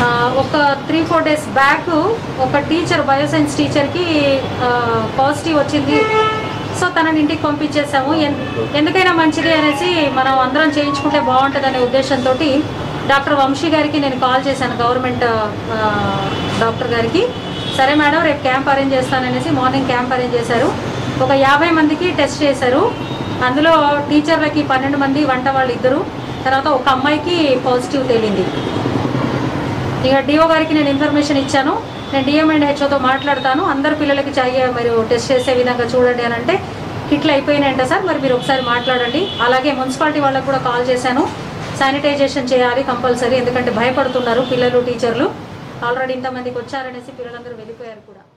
ఆ, ఒక three four days back ఒక టీచర్ బయోసైన్స్ టీచర్కి పాజిటివ్ వచ్చింది సో తనని ఇంటికి పంపించేసాము ఎన్- ఎందుకైనా మంచిది అనేసి మనం అందరం చేయించుకుంటే బాగుంటుంది అనే ఉద్దేశంతో డాక్టర్ వంశీ గారికి నేను కాల్ చేశాను గవర్నమెంట్ ఆ, డాక్టర్ గారికి సరే మేడం రేపు క్యాంప్ అరేంజ్ చేస్తాననేసి మార్నింగ్ క్యాంప్ అరేంజ్ చేశారు ఒక యాభై మందికి టెస్ట్ చేశారు అందులో టీచర్లకి పన్నెండు మంది వంట వాళ్ళు ఇద్దరు తర్వాత ఒక అమ్మాయికి పాజిటివ్ తేలింది ఇక డిఓ గారికి నేను ఇన్ఫర్మేషన్ ఇచ్చాను నేను డిఎం అండ్ హెచ్ఓతో మాట్లాడతాను అందరు పిల్లలకి చాయ్య మీరు టెస్ట్ చేసే విధంగా చూడండి అని అంటే కిట్లు అయిపోయినాయంట సార్ మరి మీరు ఒకసారి మాట్లాడండి అలాగే మున్సిపాలిటీ వాళ్ళకు కూడా కాల్ చేశాను శానిటైజేషన్ చేయాలి కంపల్సరీ ఎందుకంటే భయపడుతున్నారు పిల్లలు టీచర్లు ఆల్రెడీ ఇంతమందికి వచ్చారనేసి పిల్లలందరూ వెళ్ళిపోయారు కూడా